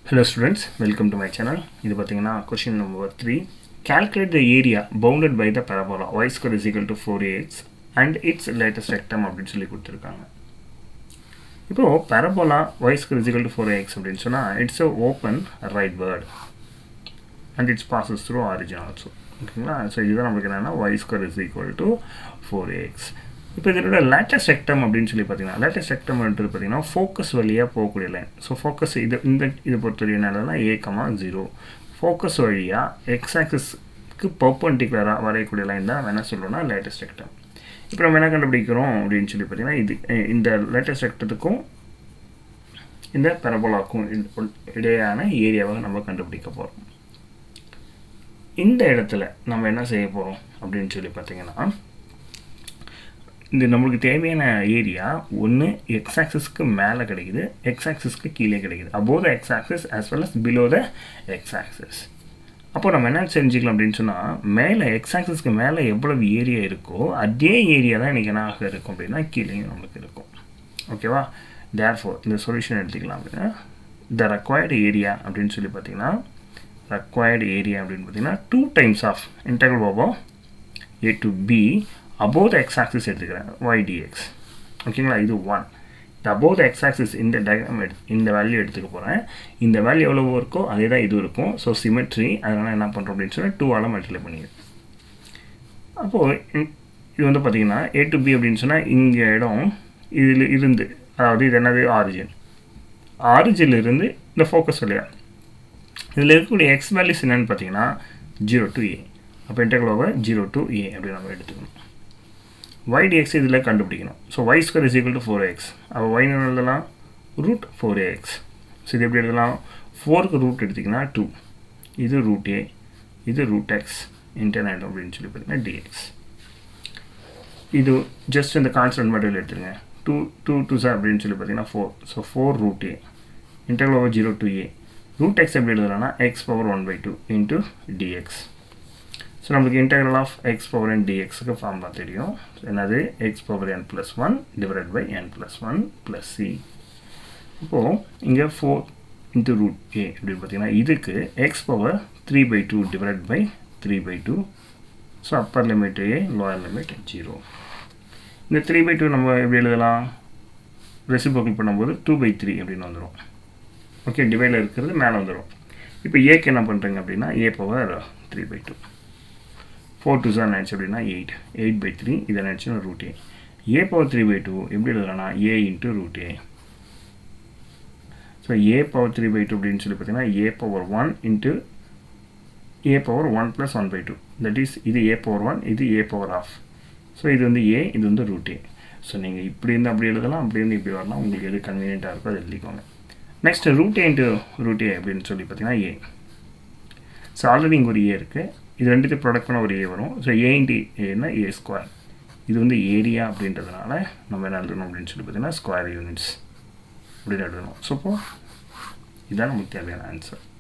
Hello students, welcome to my channel. இது பார்த்தீங்கன்னா question number 3. Calculate the area bounded by the parabola y square is equal to 4ax and its latest rectum அப்படின்னு சொல்லி கொடுத்துருக்காங்க இப்போ parabola y square is equal to 4ax அப்படின்னு சொன்னால் it's a open right word and it passes through origin also ஓகேங்களா so இதுதான் நம்மளுக்கு என்னென்னா y square is equal to 4ax இப்போ இதோட லேட்டஸ்ட் செக்டம் அப்படின்னு சொல்லி பார்த்தீங்கன்னா லேட்டஸ்ட் செக்டம்ன்றது பார்த்தீங்கன்னா ஃபோக்கஸ் வழியாக போகக்கூடிய லைன் ஸோ ஃபோக்கஸ் இது இந்த இதை பொறுத்தவரை என்னன்னா ஏ கமா ஜீரோ ஃபோக்கஸ் வழியாக எக்ஸ் ஆக்சஸ்க்கு பர்பண்டிகுலராக வரையக்கூடிய லைன் தான் என்ன சொல்லணும்னா லேட்டஸ்ட் செக்டம் இப்போ நம்ம என்ன கண்டுபிடிக்கிறோம் அப்படின்னு சொல்லி பார்த்தீங்கன்னா இது இந்த லேட்டஸ்ட் செக்டத்துக்கும் இந்த பெரபோலாக்கும் இடையான ஏரியாவை நம்ம கண்டுபிடிக்க போகிறோம் இந்த இடத்துல நம்ம என்ன செய்ய போகிறோம் அப்படின்னு சொல்லி பார்த்தீங்கன்னா இந்த நம்மளுக்கு தேவையான ஏரியா ஒன்று எக்ஸ் ஆக்சஸ்க்கு மேலே கிடைக்குது எக்ஸ் ஆக்சஸ்க்கு கீழே கிடைக்குது above the X axis as well as below the X axis அப்போ நம்ம என்ன செஞ்சுக்கலாம் அப்படின்னு சொன்னால் மேலே எக்ஸ் ஆக்சஸ்க்கு மேலே எவ்வளவு ஏரியா இருக்கோ அதே ஏரியா தான் இன்றைக்கி என்ன ஆக இருக்கும் அப்படின்னா கீழேயும் நம்மளுக்கு இருக்கும் ஓகேவா தேர் ஃபோர் இந்த சொல்யூஷன் எடுத்துக்கலாம் அப்படின்னா த ரெக்வயர்டு ஏரியா அப்படின்னு சொல்லி பார்த்தீங்கன்னா ரெக்வயர்டு ஏரியா அப்படின்னு பார்த்தீங்கன்னா two times of interval over A to B above the x axis எடுத்துக்கிறேன் y dx ஓகேங்களா இது ஒன் இந்த above the x axis இந்த டயக்ராம் எடுத்து இந்த வேல்யூ எடுத்துக்க போகிறேன் இந்த வேல்யூ எவ்வளோ இருக்கோ அதே தான் இது இருக்கும் ஸோ சிமெட்ரி அதனால் என்ன பண்ணுறோம் அப்படின்னு சொன்னால் டூவால் மல்டிப்ளை பண்ணிடுது அப்போது இது வந்து பார்த்தீங்கன்னா ஏ டு பி அப்படின்னு சொன்னால் இங்கே இடம் இதில் இருந்து அதாவது இது என்னது ஆரிஜின் ஆரிஜினில் இருந்து இந்த ஃபோக்கஸ் வழியா இதில் இருக்கக்கூடிய எக்ஸ் வேல்யூஸ் என்னென்னு பார்த்தீங்கன்னா ஜீரோ டு ஏ அப்போ integral over zero to A அப்படி நம்ம எடுத்துக்கணும் y dx இதில் கண்டுபிடிக்கணும் so y square is equal to four X அப்போ y எழுதலாம் ரூட் ஃபோர் எக்ஸ் ஸோ இது எப்படி எழுதலாம் ஃபோருக்கு ரூட் எடுத்திங்கன்னா டூ இது ரூட் ஏ இது ரூட் எக்ஸ் இன்டர்நெட் அப்படின்னு சொல்லி பார்த்தீங்கன்னா டிஎக்ஸ் இது ஜஸ்ட் இந்த கான்ஸ்டன்ட் மட்டும் எடுத்துருங்க டூ டூ டூ சார் அப்படின்னு சொல்லி பார்த்தீங்கன்னா four so four root A interval over zero to A root X எப்படி எழுதலாம்னா X power one by two into DX so நம்மளுக்கு integral of X power N டிஎக்ஸுக்கு ஃபார்முலா தெரியும் என்னது X power N plus one divide by N plus one plus C இப்போது இங்கே four into root A அப்படின்னு பார்த்தீங்கன்னா இதுக்கு X power three by two divide by three by two so upper limit A lower limit zero இந்த three by two நம்ம எப்படி எழுதலாம் reciprocal பண்ணும்போது டூ பை த்ரீ அப்படின்னு வந்துடும் ஓகே டிவைடில் இருக்கிறது மேலே வந்துடும் இப்போ ஏக்கு என்ன பண்ணுறீங்க அப்படின்னா A power three by two four two sir நினச்சி அப்படின்னா எயிட் எயிட் பை த்ரீ இதை நினச்சினா root A A power three by two எப்படி எழுதலாம்னா A into root A so A power three by two அப்படின்னு சொல்லி பார்த்தீங்கன்னா A power one into A power one plus one by two that is இது A power one இது A power of so இது வந்து ஏ இது வந்து ரூட் ஏ ஸோ நீங்கள் இப்படி இருந்து அப்படி எழுதலாம் அப்படி இருந்து இப்படி வரலாம் உங்களுக்கு எது கன்வீனியண்ட்டாக இருக்கோ அதை எழுதிக்கோங்க next root A into root A அப்படின்னு சொல்லி பார்த்தீங்கன்னா ஏ ஸோ ஆல்ரெடி இங்கே ஒரு ஏ இருக்குது இது ரெண்டுத்தையும் ப்ராடக்ட் பண்ண ஒரு ஏ வரும் ஸோ ஏ இன்டி ஏன்னா ஏ ஸ்கொயர் இது வந்து ஏரியா அப்படின்றதுனால நம்ம என்ன எழுதணும் அப்படின்னு சொல்லி பார்த்தீங்கன்னா ஸ்கொயர் யூனிட்ஸ் அப்படின்னு எழுதணும் ஸோ இப்போ இதுதான் நமக்கு தேவையான ஆன்சர்